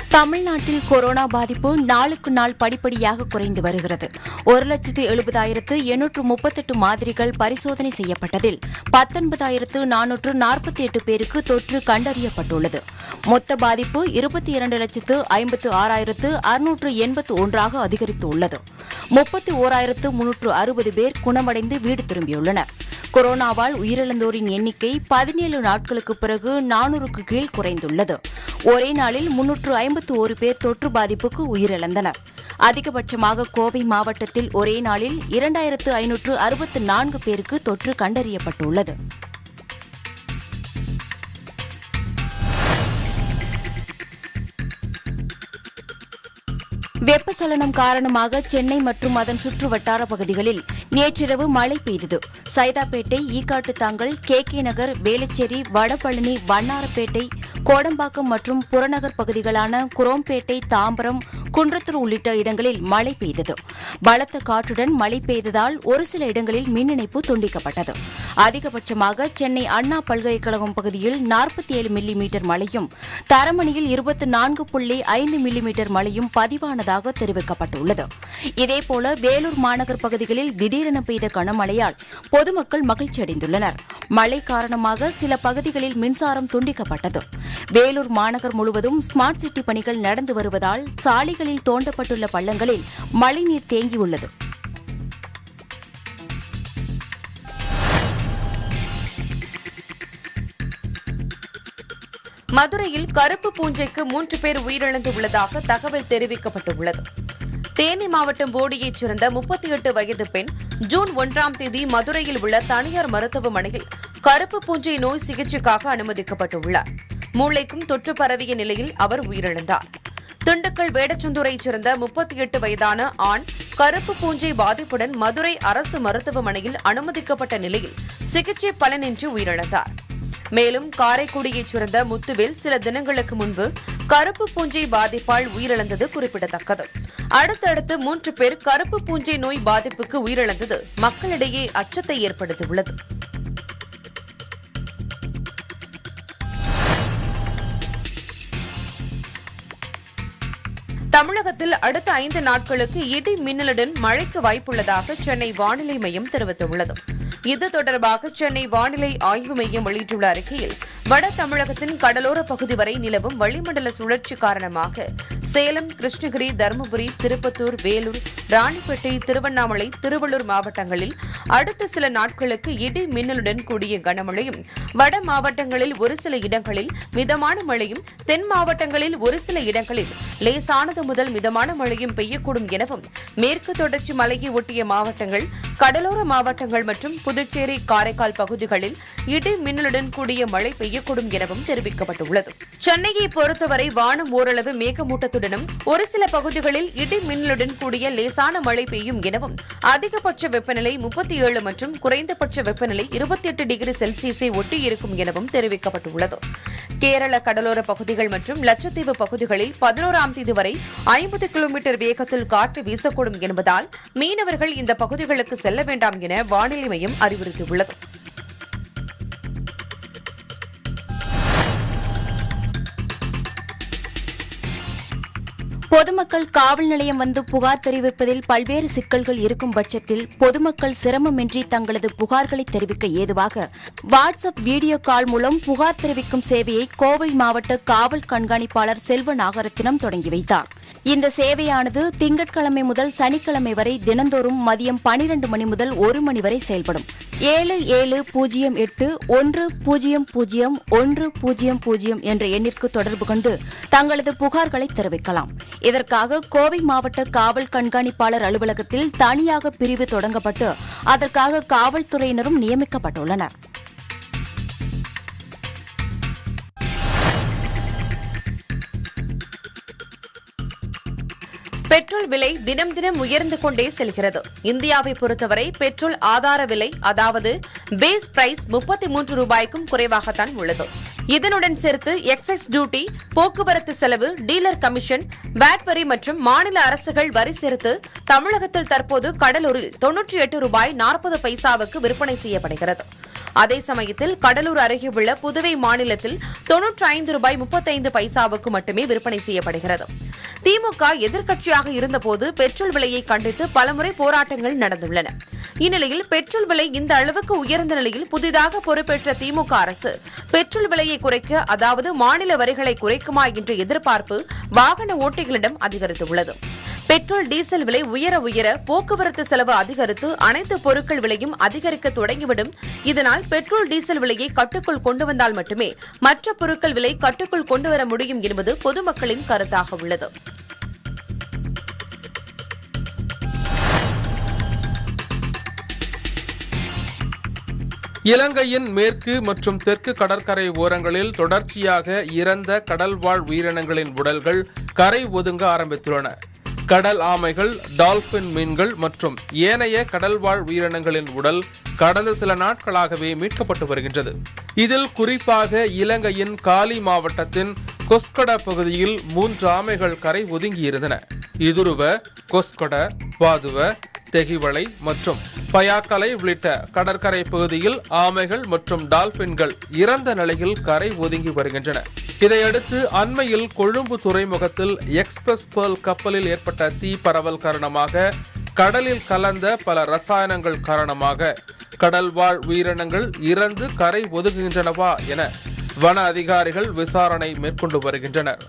தமிழ்நாட்டில் கொரோனா பாதிப்பு நாளுக்கு நாள் படிப்படியாக குறைந்து வருகிறது ஒரு லட்சத்து எழுபதாயிரத்து எண்ணூற்று முப்பத்தெட்டு மாதிரிகள் பரிசோதனை செய்யப்பட்டதில் பத்தொன்பதாயிரத்து நானூற்று நாற்பத்தி எட்டு பேருக்கு தொற்று கண்டறியப்பட்டுள்ளது மொத்த பாதிப்பு இருபத்தி இரண்டு லட்சத்து ஐம்பத்து ஆறாயிரத்து அறுநூற்று எண்பத்து ஒன்றாக அதிகரித்துள்ளது முப்பத்தி ஓராயிரத்து முன்னூற்று அறுபது பேர் குணமடைந்து வீடு திரும்பியுள்ளனர் கொரோனாவால் உயிரிழந்தோரின் எண்ணிக்கை பதினேழு நாட்களுக்கு பிறகு நானூறுக்கு கீழ் குறைந்துள்ளது ஒரே நாளில் முன்னூற்று ஐம்பத்து ஒரு பேர் தொற்று பாதிப்புக்கு உயிரிழந்தனர் அதிகபட்சமாக கோவை மாவட்டத்தில் ஒரே நாளில் இரண்டாயிரத்து ஐநூற்று அறுபத்து நான்கு பேருக்கு தொற்று கண்டறியப்பட்டுள்ளது வெப்பச்சலனம் காரணமாக சென்னை மற்றும் அதன் சுற்று வட்டார பகுதிகளில் நேற்றிரவு மழை பெய்தது சைதாப்பேட்டை ஈக்காட்டுத்தாங்கல் கே கே நகர் வேளச்சேரி வடபழனி வண்ணாரப்பேட்டை கோடம்பாக்கம் மற்றும் புறநகர் பகுதிகளான குரோம்பேட்டை தாம்பரம் குன்றத்தூர் உள்ளிட்ட இடங்களில் மழை பெய்தது பலத்த காற்றுடன் மழை பெய்ததால் ஒரு சில இடங்களில் மின் இணைப்பு துண்டிக்கப்பட்டது அதிகபட்சமாக சென்னை அண்ணா பல்கலைக்கழகம் பகுதியில் நாற்பத்தி ஏழு மில்லி மீட்டர் மழையும் தரமணியில் இருபத்தி நான்கு புள்ளி ஐந்து மில்லி மீட்டர் மழையும் பதிவானதாக தெரிவிக்கப்பட்டுள்ளது இதேபோல வேலூர் மாநகர் பகுதிகளில் திடீரென பெய்த கனமழையால் பொதுமக்கள் மகிழ்ச்சியடைந்துள்ளனர் மழை காரணமாக சில பகுதிகளில் மின்சாரம் துண்டிக்கப்பட்டது வேலூர் மாநகர் முழுவதும் ஸ்மார்ட் சிட்டி பணிகள் நடந்து வருவதால் சாலைகளில் தோண்டப்பட்டுள்ள பள்ளங்களில் மழைநீர் தேங்கியுள்ளது மதுரையில் கருப்பு பூஞ்சைக்கு மூன்று பேர் உயிரிழந்து உள்ளதாக தகவல் தெரிவிக்கப்பட்டுள்ளது தேனி மாவட்டம் போடியைச் சேர்ந்த முப்பத்தி எட்டு வயது பெண் ஜூன் ஒன்றாம் தேதி மதுரையில் உள்ள தனியார் மருத்துவமனையில் கருப்பு பூஞ்சை நோய் சிகிச்சைக்காக அனுமதிக்கப்பட்டுள்ளார் மூளைக்கும் தொற்று பரவிய நிலையில் அவர் உயிரிழந்தார் திண்டுக்கல் வேடச்சந்தூரைச் சேர்ந்த முப்பத்தி எட்டு வயதான ஆண் கருப்பு பூஞ்சை பாதிப்புடன் மதுரை அரசு மருத்துவமனையில் அனுமதிக்கப்பட்ட நிலையில் சிகிச்சை பலனின்றி உயிரிழந்தார் மேலும் காரைக்குடியைச் சேர்ந்த முத்துவேல் சில தினங்களுக்கு முன்பு கருப்பு பூஞ்சை பாதிப்பால் உயிரிழந்தது குறிப்பிடத்தக்கது அடுத்தடுத்து மூன்று பேர் கருப்பு பூஞ்சை நோய் பாதிப்புக்கு உயிரிழந்தது மக்களிடையே அச்சத்தை ஏற்படுத்தியுள்ளது தமிழகத்தில் அடுத்த ஐந்து நாட்களுக்கு இடி மின்னலுடன் மழைக்கு வாய்ப்புள்ளதாக சென்னை வானிலை மையம் தெரிவித்துள்ளது இது தொடர்பாக சென்னை வானிலை ஆய்வு மையம் வெளியிட்டுள்ள அறிக்கையில் வட தமிழகத்தின் கடலோர பகுதி வரை நிலவும் வளிமண்டல சுழற்சி காரணமாக சேலம் கிருஷ்ணகிரி தருமபுரி திருப்பத்தூர் வேலூர் ராணிப்பேட்டை திருவண்ணாமலை திருவள்ளூர் மாவட்டங்களில் அடுத்த சில நாட்களுக்கு இடி மின்னலுடன் கூடிய கனமழையும் வட மாவட்டங்களில் ஒரு சில இடங்களில் மிதமான மழையும் தென் மாவட்டங்களில் ஒரு சில இடங்களில் லேசானது முதல் மிதமான மழையும் பெய்யக்கூடும் எனவும் மேற்கு தொடர்ச்சி மலையை ஒட்டிய மாவட்டங்கள் கடலோர மாவட்டங்கள் மற்றும் புதுச்சேரி காரைக்கால் பகுதிகளில் இடி மின்னலுடன் கூடிய மழை பெய்யக்கூடும் எனவும் தெரிவிக்கப்பட்டுள்ளது சென்னையை பொறுத்தவரை வானம் ஓரளவு மேகமூட்டத்துடனும் ஒரு சில பகுதிகளில் இடி மின்னலுடன் கூடிய லேசான மழை பெய்யும் எனவும் அதிகபட்ச வெப்பநிலை முப்பத்தி ஏழு மற்றும் குறைந்தபட்ச வெப்பநிலை இருபத்தி எட்டு டிகிரி செல்சியஸை ஒட்டி இருக்கும் எனவும் தெரிவிக்கப்பட்டுள்ளது கேரள கடலோர பகுதிகள் மற்றும் லட்சத்தீவு பகுதிகளில் பதினோராம் தேதி வரை ஐம்பது கிலோமீட்டர் வேகத்தில் காற்று வீசக்கூடும் என்பதால் மீனவர்கள் இந்த பகுதிகளுக்கு செல்ல வேண்டாம் என வானிலை மையம் அறிவுறுத்தியுள்ளது பொதுமக்கள் காவல் நிலையம் வந்து புகார் தெரிவிப்பதில் பல்வேறு சிக்கல்கள் இருக்கும் பட்சத்தில் பொதுமக்கள் சிரமமின்றி தங்களது புகார்களை தெரிவிக்க ஏதுவாக வாட்ஸ்அப் வீடியோ கால் மூலம் புகார் தெரிவிக்கும் சேவையை கோவை மாவட்ட காவல் கண்காணிப்பாளர் செல்வ நாகரத்தினம் தொடங்கி வைத்தார் இந்த சேவையானது திங்கட்கிழமை முதல் சனிக்கிழமை வரை தினந்தோறும் மதியம் பனிரண்டு மணி முதல் ஒரு மணி வரை செயல்படும் ஏழு ஏழு பூஜ்ஜியம் எட்டு ஒன்று பூஜ்ஜியம் பூஜ்ஜியம் ஒன்று பூஜ்ஜியம் பூஜ்ஜியம் என்ற எண்ணிற்கு தொடர்பு கொண்டு தங்களது புகார்களை தெரிவிக்கலாம் இதற்காக கோவை மாவட்ட காவல் கண்காணிப்பாளர் அலுவலகத்தில் தனியாக பிரிவு தொடங்கப்பட்டு அதற்காக காவல்துறையினரும் நியமிக்கப்பட்டுள்ளனர் பெட்ரோல் விலை தினம் தினம் உயர்ந்து கொண்டே செல்கிறது இந்தியாவை பொறுத்தவரை பெட்ரோல் ஆதார விலை அதாவது பேஸ் பிரைஸ் முப்பத்தி மூன்று ரூபாய்க்கும் குறைவாகத்தான் உள்ளது இதனுடன் சேர்த்து எக்ஸைஸ் டியூட்டி போக்குவரத்து செலவு டீலர் கமிஷன் வேட் வரி மற்றும் மாநில அரசுகள் வரி சேர்த்து தமிழகத்தில் தற்போது கடலூரில் தொன்னூற்றி எட்டு ரூபாய் நாற்பது பைசாவுக்கு விற்பனை செய்யப்படுகிறது அதே சமயத்தில் கடலூர் அருகே உள்ள புதுவை மாநிலத்தில் தொன்னூற்றி ஐந்து ரூபாய் முப்பத்தைந்து பைசாவுக்கு மட்டுமே விற்பனை செய்யப்படுகிறது திமுக எதிர்க்கட்சியாக இருந்தபோது பெட்ரோல் விலையை கண்டித்து பலமுறை போராட்டங்கள் நடந்துள்ளன இந்நிலையில் பெட்ரோல் விலை இந்த அளவுக்கு உயர்ந்த நிலையில் புதிதாக பொறுப்பேற்ற திமுக அரசு பெட்ரோல் விலையை குறைக்க அதாவது மாநில வரிகளை குறைக்குமா என்ற எதிர்பார்ப்பு வாகன ஓட்டிகளிடம் அதிகரித்துள்ளது பெட்ரோல் டீசல் விலை உயர உயர போக்குவரத்து செலவு அதிகரித்து அனைத்து பொருட்கள் விலையும் அதிகரிக்க தொடங்கிவிடும் இதனால் பெட்ரோல் டீசல் விலையை கட்டுக்குள் கொண்டு வந்தால் மட்டுமே மற்ற பொருட்கள் விலை கட்டுக்குள் கொண்டு வர முடியும் என்பது பொதுமக்களின் கருத்தாக உள்ளது இலங்கையின் மேற்கு மற்றும் தெற்கு கடற்கரை ஓரங்களில் தொடர்ச்சியாக இறந்த கடல்வாழ் உயிரினங்களின் உடல்கள் கரை ஒதுங்க ஆரம்பித்துள்ளன கடல் ஆமைகள் டால்பின் மீன்கள் மற்றும் ஏனைய கடல்வாழ் உயிரினங்களின் உடல் கடந்த சில நாட்களாகவே மீட்கப்பட்டு வருகின்றது இதில் குறிப்பாக இலங்கையின் காலி மாவட்டத்தின் கொஸ்கட பகுதியில் மூன்று ஆமைகள் கரை ஒதுங்கியிருந்தன இதுருவ கொஸ்கொட வாதுவ தெகிவளை மற்றும் பயாக்கலை உள்ளிட்ட கடற்கரை பகுதியில் ஆமைகள் மற்றும் டால்பின்கள் இறந்த நிலையில் கரை ஒதுங்கி வருகின்றன இதையடுத்து அண்மையில் கொழும்பு துறைமுகத்தில் எக்ஸ்பிரஸ் பேர்ல் கப்பலில் ஏற்பட்ட தீ பரவல் காரணமாக கடலில் கலந்த பல ரசாயனங்கள் காரணமாக கடல்வாழ் உயிரினங்கள் இறந்து கரை ஒதுங்குகின்றனவா என வன அதிகாரிகள் விசாரணை மேற்கொண்டு வருகின்றனர்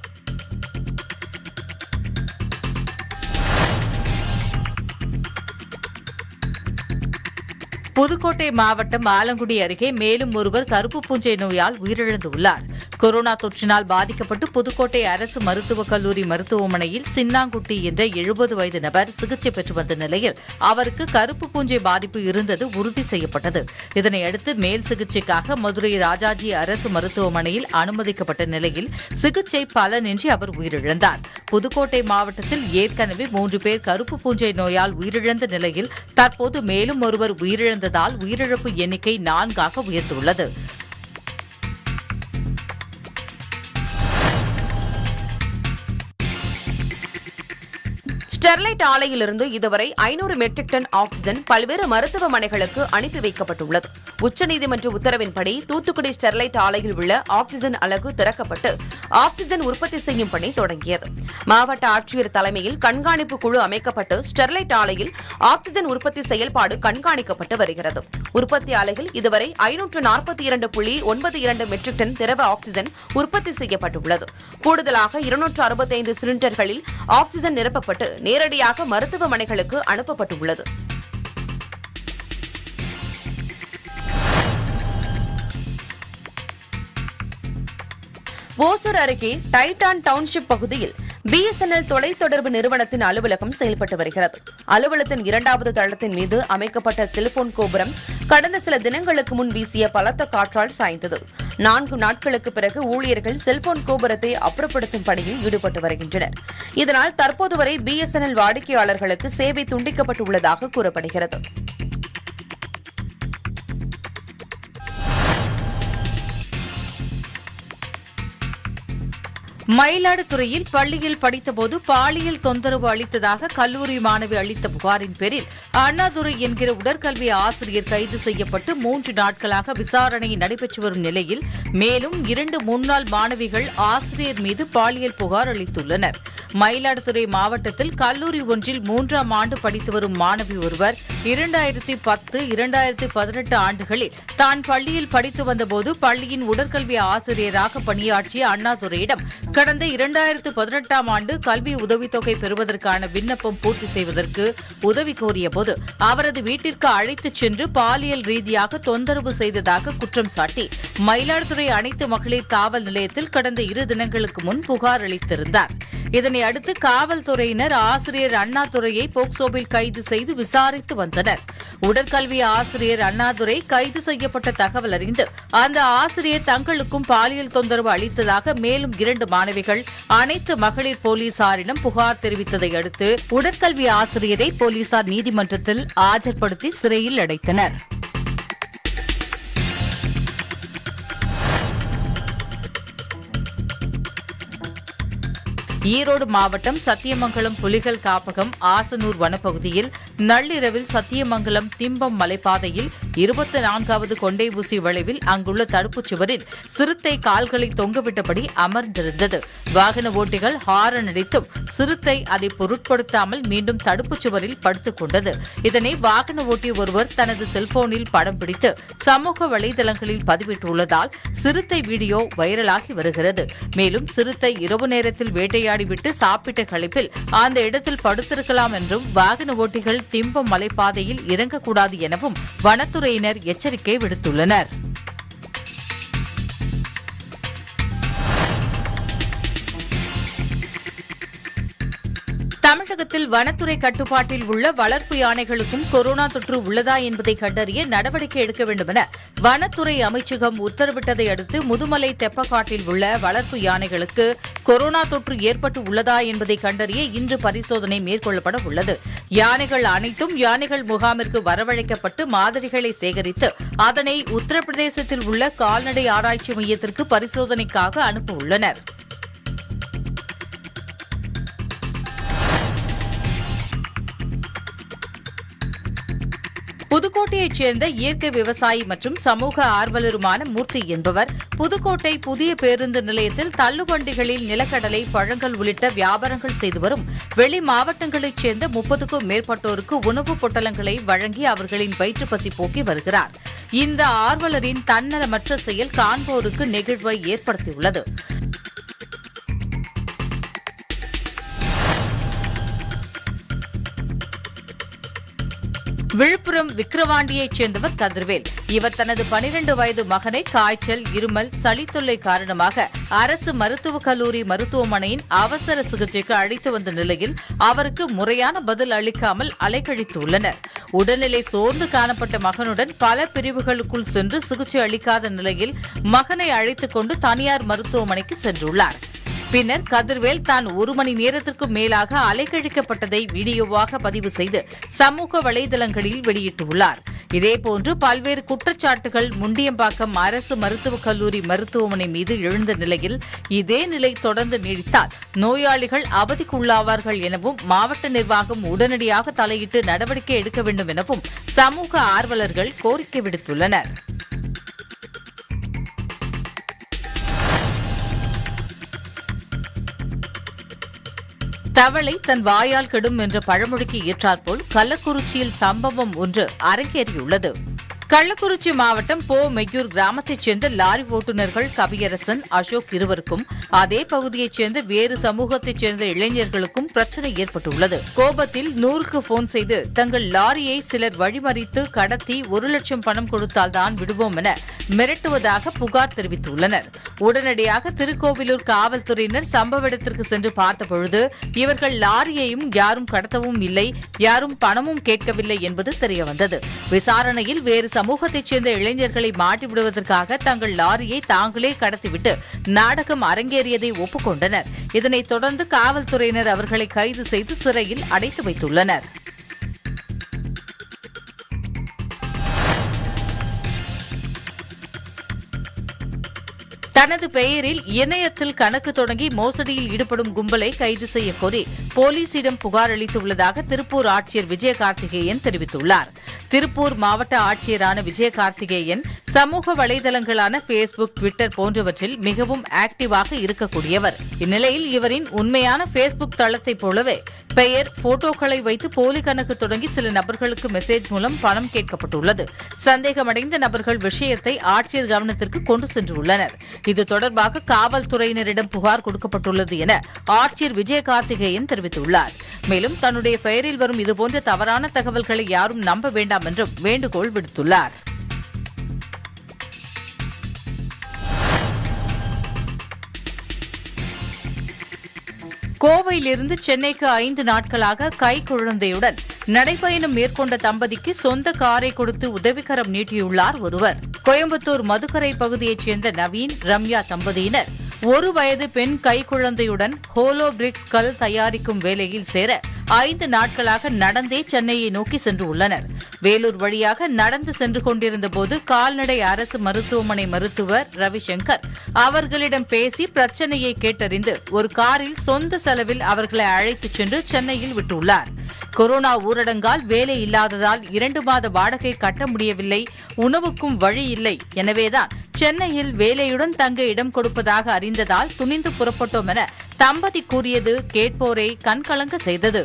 புதுக்கோட்டை மாவட்டம் ஆலங்குடி அருகே மேலும் ஒருவர் கருப்பு பூஞ்சை நோயால் உயிரிழந்துள்ளார் கொரோனா தொற்றினால் பாதிக்கப்பட்டு புதுக்கோட்டை அரசு மருத்துவக் கல்லூரி மருத்துவமனையில் சின்னாங்குட்டி என்ற எழுபது வயது நபர் சிகிச்சை பெற்று வந்த நிலையில் அவருக்கு கருப்பு பூஞ்சை பாதிப்பு இருந்தது உறுதி செய்யப்பட்டது இதனையடுத்து மேல் சிகிச்சைக்காக மதுரை ராஜாஜி அரசு மருத்துவமனையில் அனுமதிக்கப்பட்ட நிலையில் சிகிச்சை பலனின்றி அவர் உயிரிழந்தார் புதுக்கோட்டை மாவட்டத்தில் ஏற்கனவே மூன்று பேர் கருப்பு பூஞ்சை நோயால் உயிரிழந்த நிலையில் தற்போது மேலும் ஒருவர் உயிரிழந்ததால் உயிரிழப்பு எண்ணிக்கை நான்காக உயர்ந்துள்ளது ஸ்டெர்லைட் ஆலையிலிருந்து இதுவரை ஐநூறு மெட்ரிக் டன் ஆக்ஸிஜன் பல்வேறு மருத்துவமனைகளுக்கு அனுப்பி வைக்கப்பட்டுள்ளது உச்சநீதிமன்ற உத்தரவின்படி தூத்துக்குடி ஸ்டெர்லைட் ஆலையில் உள்ள ஆக்ஸிஜன் அலகு திறக்கப்பட்டு ஆக்ஸிஜன் உற்பத்தி செய்யும் பணி தொடங்கியது மாவட்ட ஆட்சியர் தலைமையில் கண்காணிப்பு குழு அமைக்கப்பட்டு ஸ்டெர்லைட் ஆலையில் ஆக்ஸிஜன் உற்பத்தி செயல்பாடு கண்காணிக்கப்பட்டு வருகிறது உற்பத்தி ஆலையில் இதுவரை ஐநூற்று நாற்பத்தி இரண்டு புள்ளி ஒன்பது இரண்டு மெட்ரிக் டன் திரவ ஆக்ஸிஜன் உற்பத்தி செய்யப்பட்டுள்ளது கூடுதலாக இருநூற்று அறுபத்தைந்து சிலிண்டர்களில் ஆக்ஸிஜன் நிரப்பப்பட்டு நேரடியாக மருத்துவமனைகளுக்கு அனுப்பப்பட்டுள்ளது ஓசூர் அருகே டைட்டான் டவுன்ஷிப் பகுதியில் பிஎஸ்என்எல் தொலைத்தொடர்பு நிறுவனத்தின் அலுவலகம் செயல்பட்டு வருகிறது அலுவலகத்தின் இரண்டாவது தளத்தின் மீது அமைக்கப்பட்ட செல்போன் கோபுரம் கடந்த சில தினங்களுக்கு முன் வீசிய பலத்த காற்றால் சாய்ந்தது நான்கு நாட்களுக்கு பிறகு ஊழியர்கள் செல்போன் கோபுரத்தை அப்புறப்படுத்தும் பணியில் ஈடுபட்டு வருகின்றனர் இதனால் தற்போது வரை பிஎஸ்என்எல் வாடிக்கையாளர்களுக்கு சேவை துண்டிக்கப்பட்டுள்ளதாக கூறப்படுகிறது மயிலாடுதுறையில் பள்ளியில் படித்தபோது பாலியல் தொந்தரவு அளித்ததாக கல்லூரி மாணவி அளித்த புகாரின் பேரில் அண்ணாதுரை என்கிற உடற்கல்வி ஆசிரியர் கைது செய்யப்பட்டு மூன்று நாட்களாக விசாரணை நடைபெற்று வரும் நிலையில் மேலும் இரண்டு முன்னாள் மாணவிகள் ஆசிரியர் மீது பாலியல் புகார் அளித்துள்ளனர் மயிலாடுதுறை மாவட்டத்தில் கல்லூரி ஒன்றில் மூன்றாம் ஆண்டு படித்து வரும் மாணவி ஒருவர் இரண்டாயிரத்தி பத்து இரண்டாயிரத்தி பதினெட்டு ஆண்டுகளில் தான் பள்ளியில் படித்து வந்தபோது பள்ளியின் உடற்கல்வி ஆசிரியராக பணியாற்றிய அண்ணாதுரையிடம் கடந்த இரண்டாயிரத்து பதினெட்டாம் ஆண்டு கல்வி உதவித்தொகை பெறுவதற்கான விண்ணப்பம் பூர்த்தி செய்வதற்கு உதவி கோரியபோது அவரது வீட்டிற்கு அழைத்துச் சென்று பாலியல் ரீதியாக தொந்தரவு செய்ததாக குற்றம் சாட்டி மயிலாடுதுறை அனைத்து மகளிர் காவல் நிலையத்தில் கடந்த இரு தினங்களுக்கு முன் புகார் அளித்திருந்தார் இதனை அடுத்து காவல்துறையினர் ஆசிரியர் அண்ணாதுரையை போக்சோவில் கைது செய்து விசாரித்து வந்தனர் உடற்கல்வி ஆசிரியர் அண்ணாதுரை கைது செய்யப்பட்ட தகவல் அறிந்து அந்த ஆசிரியர் தங்களுக்கும் பாலியல் தொந்தரவு அளித்ததாக மேலும் இரண்டு மாணவிகள் அனைத்து மகளிர் போலீசாரிடம் புகார் தெரிவித்ததை அடுத்து உடற்கல்வி ஆசிரியரை போலீசார் நீதிமன்றத்தில் ஆஜர்படுத்தி சிறையில் அடைத்தனர் ஈரோடு மாவட்டம் சத்தியமங்கலம் புலிகள் காப்பகம் ஆசனூர் வனப்பகுதியில் நள்ளிரவில் சத்தியமங்கலம் திம்பம் மலைப்பாதையில் இருபத்தி நான்காவது கொண்டை ஊசி வளைவில் அங்குள்ள தடுப்புச் சுவரில் சிறுத்தை கால்களை தொங்கவிட்டபடி அமர்ந்திருந்தது வாகன ஓட்டிகள் ஹாரன் அடித்தும் சிறுத்தை அதை பொருட்படுத்தாமல் மீண்டும் தடுப்புச் சுவரில் படுத்துக் கொண்டது இதனை வாகன ஓட்டி ஒருவர் தனது செல்போனில் படம் பிடித்து சமூக வலைதளங்களில் பதிவிட்டுள்ளதால் சிறுத்தை வீடியோ வைரலாகி வருகிறது மேலும் சிறுத்தை இரவு நேரத்தில் வேட்டையாடிவிட்டு சாப்பிட்ட களைப்பில் அந்த இடத்தில் படுத்திருக்கலாம் என்றும் வாகன ஓட்டிகள் திம்பம் மலைப்பாதையில் இறங்கக்கூடாது எனவும் வனத்துறையினர் எச்சரிக்கை விடுத்துள்ளனர் தமிழகத்தில் வனத்துறை கட்டுப்பாட்டில் உள்ள வளர்ப்பு யானைகளுக்கும் கொரோனா தொற்று உள்ளதா என்பதை கண்டறிய நடவடிக்கை எடுக்க வேண்டும் என வனத்துறை அமைச்சகம் உத்தரவிட்டதை அடுத்து முதுமலை தெப்பக்காட்டில் உள்ள வளர்ப்பு யானைகளுக்கு கொரோனா தொற்று ஏற்பட்டு உள்ளதா என்பதை கண்டறிய இன்று பரிசோதனை மேற்கொள்ளப்பட உள்ளது யானைகள் அனைத்தும் யானைகள் முகாமிற்கு வரவழைக்கப்பட்டு மாதிரிகளை சேகரித்து அதனை உத்தரப்பிரதேசத்தில் உள்ள கால்நடை ஆராய்ச்சி மையத்திற்கு பரிசோதனைக்காக அனுப்ப உள்ளனர் புதுக்கோட்டையைச் சேர்ந்த இயற்கை விவசாயி மற்றும் சமூக ஆர்வலருமான மூர்த்தி என்பவர் புதுக்கோட்டை புதிய பேருந்து நிலையத்தில் தள்ளுவண்டிகளில் நிலக்கடலை பழங்கள் உள்ளிட்ட வியாபாரங்கள் செய்து வரும் வெளி மாவட்டங்களைச் சேர்ந்த முப்பதுக்கும் மேற்பட்டோருக்கு உணவுப் பொட்டலங்களை வழங்கி அவர்களின் வயிற்றுப்பசி போக்கி வருகிறார் இந்த ஆர்வலரின் தன்னலமற்ற செயல் காண்போருக்கு நெகிழ்வை ஏற்படுத்தியுள்ளது விழுப்புரம் விக்கிரவாண்டியைச் சேர்ந்தவர் கதிர்வேல் இவர் தனது பனிரெண்டு வயது மகனை காய்ச்சல் இருமல் சளி தொல்லை காரணமாக அரசு மருத்துவக் கல்லூரி மருத்துவமனையின் அவசர சிகிச்சைக்கு அழைத்து வந்த நிலையில் அவருக்கு முறையான பதில் அளிக்காமல் அலைக்கழித்துள்ளனர் உடல்நிலை சோர்ந்து காணப்பட்ட மகனுடன் பல பிரிவுகளுக்குள் சென்று சிகிச்சை அளிக்காத நிலையில் மகனை அழைத்துக் கொண்டு தனியார் மருத்துவமனைக்கு சென்றுள்ளார் பின்னர் கதிர்வேல் தான் ஒரு மணி நேரத்திற்கு மேலாக அலைக்கழிக்கப்பட்டதை வீடியோவாக பதிவு செய்து சமூக வலைதளங்களில் வெளியிட்டுள்ளார் இதேபோன்று பல்வேறு குற்றச்சாட்டுகள் முண்டியம்பாக்கம் அரசு மருத்துவக் கல்லூரி மருத்துவமனை மீது எழுந்த நிலையில் இதே நிலை தொடர்ந்து நீடித்தால் நோயாளிகள் அவதிக்குள்ளாவார்கள் எனவும் மாவட்ட நிர்வாகம் உடனடியாக தலையிட்டு நடவடிக்கை எடுக்க வேண்டும் எனவும் சமூக ஆர்வலர்கள் கோரிக்கை விடுத்துள்ளனர் தவளை தன் வாயால் கெடும் என்ற பழமொழிக்கு ஏற்றாற்போல் கள்ளக்குறிச்சியில் சம்பவம் ஒன்று அரங்கேறியுள்ளது கள்ளக்குறிச்சி மாவட்டம் போ மெய்யூர் கிராமத்தைச் சேர்ந்த லாரி ஓட்டுநர்கள் கவியரசன் அசோக் இருவருக்கும் அதே பகுதியைச் சேர்ந்த வேறு சமூகத்தைச் சேர்ந்த இளைஞர்களுக்கும் பிரச்சனை ஏற்பட்டுள்ளது கோபத்தில் நூறுக்கு போன் செய்து தங்கள் லாரியை சிலர் வழிமறித்து கடத்தி ஒரு லட்சம் பணம் கொடுத்தால்தான் விடுவோம் என மிரட்டுவதாக புகார் தெரிவித்துள்ளனர் உடனடியாக திருக்கோவிலூர் காவல்துறையினர் சம்பவ இடத்திற்கு சென்று பார்த்தபொழுது இவர்கள் லாரியையும் யாரும் கடத்தவும் இல்லை யாரும் பணமும் கேட்கவில்லை என்பது தெரியவந்தது விசாரணையில் வேறு சமூகத்தைச் சேர்ந்த இளைஞர்களை மாட்டிவிடுவதற்காக தங்கள் லாரியை தாங்களே கடத்திவிட்டு நாடகம் அரங்கேறியதை ஒப்புக்கொண்டனர் இதனைத் தொடர்ந்து காவல்துறையினர் அவர்களை கைது செய்து சிறையில் அடைத்து வைத்துள்ளனர் தனது பெயரில் இணையத்தில் கணக்கு தொடங்கி மோசடியில் ஈடுபடும் கும்பலை கைது செய்ய கோரி போலீசிடம் புகார் அளித்துள்ளதாக திருப்பூர் ஆட்சியர் விஜயகார்த்திகேயன் தெரிவித்துள்ளார் திருப்பூர் மாவட்ட ஆட்சியரான விஜயகார்த்திகேயன் சமூக வலைதளங்களான பேஸ்புக் ட்விட்டர் போன்றவற்றில் மிகவும் ஆக்டிவாக இருக்கக்கூடியவர் இந்நிலையில் இவரின் உண்மையான பேஸ்புக் தளத்தைப் போலவே பெயர் போட்டோக்களை வைத்து போலி கணக்கு தொடங்கி சில நபர்களுக்கு மெசேஜ் மூலம் பணம் கேட்கப்பட்டுள்ளது சந்தேகமடைந்த நபர்கள் விஷயத்தை ஆட்சியர் கவனத்திற்கு கொண்டு சென்றுள்ளனர் இது தொடர்பாக காவல்துறையினரிடம் புகார் கொடுக்கப்பட்டுள்ளது என ஆட்சியர் விஜயகார்த்திகேயன் தெரிவித்துள்ளார் மேலும் தன்னுடைய பெயரில் வரும் இதுபோன்ற தவறான தகவல்களை யாரும் நம்ப வேண்டாம் என்றும் வேண்டுகோள் விடுத்துள்ளார் கோவையிலிருந்து சென்னைக்கு ஐந்து நாட்களாக கை குழந்தையுடன் நடைபயணம் மேற்கொண்ட தம்பதிக்கு சொந்த காரை கொடுத்து உதவிக்கரம் நீட்டியுள்ளார் ஒருவர் கோயம்புத்தூர் மதுக்கரை பகுதியைச் சேர்ந்த நவீன் ரம்யா தம்பதியினர் ஒரு வயது பெண் கைக்குழந்தையுடன் ஹோலோ பிரிக்ஸ் கல் தயாரிக்கும் வேலையில் சேர ஐந்து நாட்களாக நடந்தே சென்னையை நோக்கி சென்று உள்ளனர் வேலூர் வழியாக நடந்து சென்று கொண்டிருந்த போது கால்நடை அரசு மருத்துவமனை மருத்துவர் ரவிசங்கர் அவர்களிடம் பேசி பிரச்சனையை கேட்டறிந்து ஒரு காரில் சொந்த செலவில் அவர்களை அழைத்துச் சென்று சென்னையில் விட்டுள்ளார் கொரோனா ஊரடங்கால் வேலை இல்லாததால் இரண்டு மாத வாடகை கட்ட முடியவில்லை உணவுக்கும் வழி இல்லை எனவேதான் சென்னையில் வேலையுடன் தங்க இடம் கொடுப்பதாக அறிந்ததால் துணிந்து புறப்பட்டோம் என தம்பதி கூறியது கேட்போரை கண்கலங்க செய்தது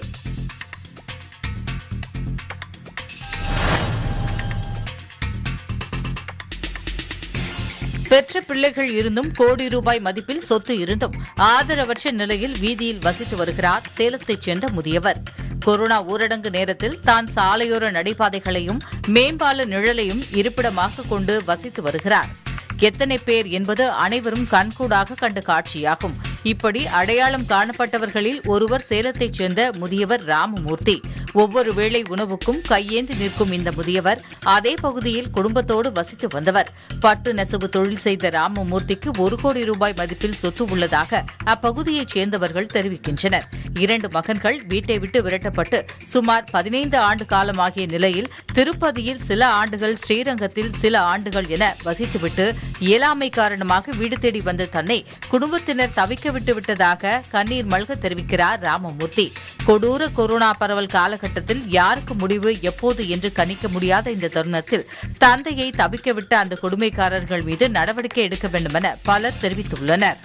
பெற்ற பிள்ளைகள் இருந்தும் கோடி ரூபாய் மதிப்பில் சொத்து இருந்தும் ஆதரவற்ற நிலையில் வீதியில் வசித்து வருகிறார் சேலத்தைச் சேர்ந்த முதியவர் கொரோனா ஊரடங்கு நேரத்தில் தான் சாலையோர நடைபாதைகளையும் மேம்பால நிழலையும் இருப்பிடமாக கொண்டு வசித்து வருகிறார் எத்தனை பேர் என்பது அனைவரும் கண்கூடாக கண்ட காட்சியாகும் இப்படி அடையாளம் காணப்பட்டவர்களில் ஒருவர் சேலத்தைச் சேர்ந்த முதியவர் ராமமூர்த்தி ஒவ்வொரு வேளை உணவுக்கும் கையேந்தி நிற்கும் இந்த முதியவர் அதே பகுதியில் குடும்பத்தோடு வசித்து வந்தவர் பட்டு நெசவு தொழில் செய்த ராமமூர்த்திக்கு ஒரு கோடி ரூபாய் மதிப்பில் சொத்து உள்ளதாக அப்பகுதியைச் சேர்ந்தவர்கள் தெரிவிக்கின்றனர் இரண்டு மகன்கள் வீட்டை விட்டு விரட்டப்பட்டு சுமார் பதினைந்து ஆண்டு காலமாகிய நிலையில் திருப்பதியில் சில ஆண்டுகள் ஸ்ரீரங்கத்தில் சில ஆண்டுகள் என வசித்துவிட்டு இயலாமை காரணமாக வீடு தேடி வந்த தன்னை குடும்பத்தினர் தவிக்க விட்டு விட்டதாக கண்ணீர் மல்க தெரிவிக்கிறார் ராமமூர்த்தி கொடூர கொரோனா பரவல் காலகட்டத்தில் யாருக்கு முடிவு எப்போது என்று கணிக்க முடியாத இந்த தருணத்தில் தந்தையை தவிக்கவிட்ட அந்த கொடுமைக்காரர்கள் மீது நடவடிக்கை எடுக்க வேண்டும் என பலர் தெரிவித்துள்ளனர்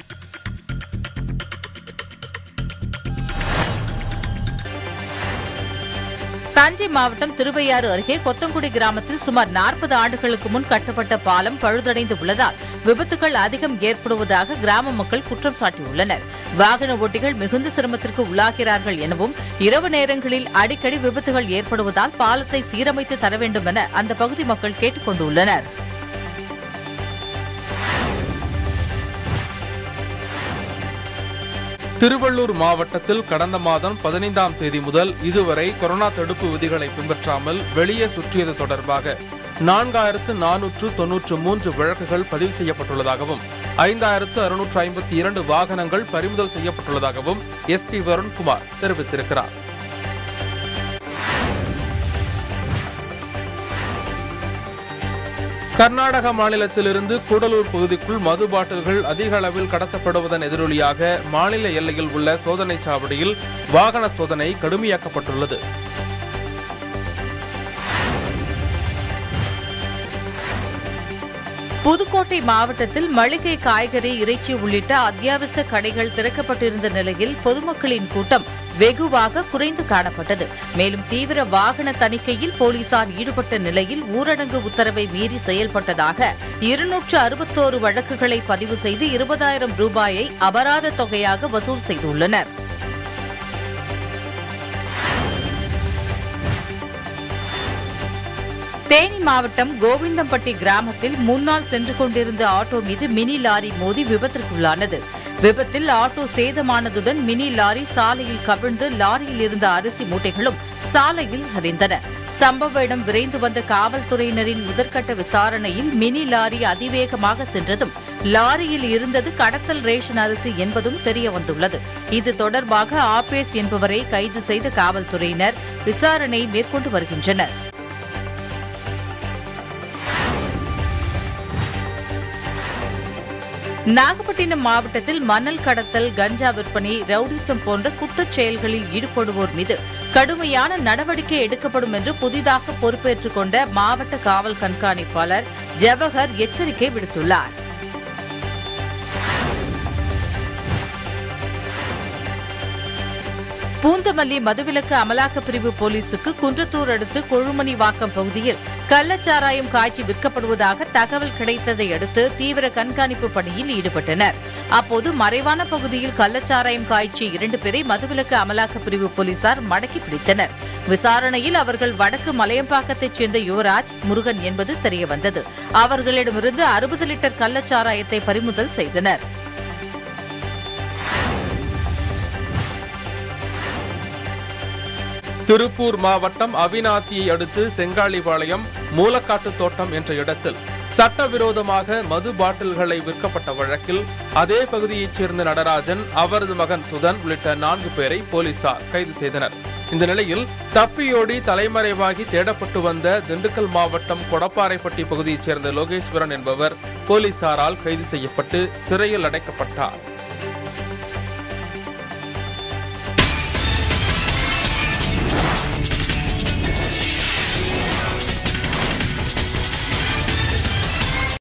தஞ்சை மாவட்டம் திருவையாறு அருகே கொத்தங்குடி கிராமத்தில் சுமார் நாற்பது ஆண்டுகளுக்கு முன் கட்டப்பட்ட பாலம் பழுதடைந்து உள்ளதால் விபத்துகள் அதிகம் ஏற்படுவதாக கிராம மக்கள் குற்றம் சாட்டியுள்ளனர் வாகன ஓட்டிகள் மிகுந்த சிரமத்திற்கு உள்ளாகிறார்கள் எனவும் இரவு நேரங்களில் அடிக்கடி விபத்துகள் ஏற்படுவதால் பாலத்தை சீரமைத்து தர வேண்டும் என அந்த பகுதி மக்கள் கேட்டுக் கொண்டுள்ளனர் திருவள்ளூர் மாவட்டத்தில் கடந்த மாதம் பதினைந்தாம் தேதி முதல் இதுவரை கொரோனா தடுப்பு விதிகளை பின்பற்றாமல் வெளியே சுற்றியது தொடர்பாக நான்காயிரத்து நானூற்று தொன்னூற்று மூன்று வழக்குகள் பதிவு செய்யப்பட்டுள்ளதாகவும் ஐந்தாயிரத்து அறுநூற்று ஐம்பத்தி இரண்டு வாகனங்கள் பறிமுதல் செய்யப்பட்டுள்ளதாகவும் எஸ்பி வருண்குமார் தெரிவித்திருக்கிறார் கர்நாடக மாநிலத்திலிருந்து கூடலூர் பகுதிக்குள் மது பாட்டில்கள் அதிக அளவில் கடத்தப்படுவதன் எதிரொலியாக மாநில எல்லையில் உள்ள சோதனைச் சாவடியில் வாகன சோதனை கடுமையாக்கப்பட்டுள்ளது புதுக்கோட்டை மாவட்டத்தில் மளிகை காய்கறி இறைச்சி உள்ளிட்ட அத்தியாவசிய கடைகள் திறக்கப்பட்டிருந்த நிலையில் பொதுமக்களின் கூட்டம் வெகுவாக குறைந்து காணப்பட்டது மேலும் தீவிர வாகன தணிக்கையில் போலீசார் ஈடுபட்ட நிலையில் ஊரடங்கு உத்தரவை மீறி செயல்பட்டதாக இருநூற்று அறுபத்தோரு வழக்குகளை பதிவு செய்து இருபதாயிரம் ரூபாயை அபராத தொகையாக வசூல் செய்துள்ளனர் தேனி மாவட்டம் கோவிந்தம்பட்டி கிராமத்தில் முன்னால் சென்று கொண்டிருந்த ஆட்டோ மீது மினி லாரி மோதி விபத்திற்குள்ளானது விபத்தில் ஆட்டோ சேதமானதுடன் மினி லாரி சாலையில் கவிழ்ந்து லாரியில் இருந்த அரிசி மூட்டைகளும் சாலையில் சரிந்தன சம்பவ இடம் விரைந்து வந்த காவல்துறையினரின் முதற்கட்ட விசாரணையில் மினி லாரி அதிவேகமாக சென்றதும் லாரியில் இருந்தது கடத்தல் ரேஷன் அரிசி என்பதும் தெரிய வந்துள்ளது இது தொடர்பாக ஆபேஸ் என்பவரை கைது செய்த காவல்துறையினர் விசாரணை மேற்கொண்டு வருகின்றனர் நாகப்பட்டினம் மாவட்டத்தில் மணல் கடத்தல் கஞ்சா விற்பனை ரவுடிசம் போன்ற குற்றச் செயல்களில் ஈடுபடுவோர் மீது கடுமையான நடவடிக்கை எடுக்கப்படும் என்று புதிதாக பொறுப்பேற்றுக் கொண்ட மாவட்ட காவல் கண்காணிப்பாளர் ஜவஹர் எச்சரிக்கை விடுத்துள்ளார் பூந்தமல்லி மதுவிலக்கு அமலாக்கப் பிரிவு போலீசுக்கு குன்றத்தூர் அடுத்து கொழுமணிவாக்கம் பகுதியில் கள்ளச்சாராயம் காய்ச்சி விற்கப்படுவதாக தகவல் கிடைத்ததை அடுத்து தீவிர கண்காணிப்பு பணியில் ஈடுபட்டனர் அப்போது மறைவான பகுதியில் கள்ளச்சாராயம் காய்ச்சிய இரண்டு பேரை மதுவிலக்கு அமலாக்கப் பிரிவு போலீசார் மடக்கி பிடித்தனர் விசாரணையில் அவர்கள் வடக்கு மலையம்பாக்கத்தைச் சேர்ந்த யுவராஜ் முருகன் என்பது தெரியவந்தது அவர்களிடமிருந்து அறுபது லிட்டர் கள்ளச்சாராயத்தை பறிமுதல் செய்தனர் திருப்பூர் மாவட்டம் அவினாசியை அடுத்து செங்காளிபாளையம் மூலக்காட்டு தோட்டம் என்ற இடத்தில் சட்டவிரோதமாக மது பாட்டில்களை விற்கப்பட்ட வழக்கில் அதே பகுதியைச் சேர்ந்த நடராஜன் அவரது மகன் சுதன் உள்ளிட்ட நான்கு பேரை போலீசார் கைது செய்தனர் இந்த நிலையில் தப்பியோடி தலைமறைவாகி தேடப்பட்டு வந்த திண்டுக்கல் மாவட்டம் கொடப்பாறைப்பட்டி பகுதியைச் சேர்ந்த லோகேஸ்வரன் என்பவர் போலீசாரால் கைது செய்யப்பட்டு சிறையில் அடைக்கப்பட்டார்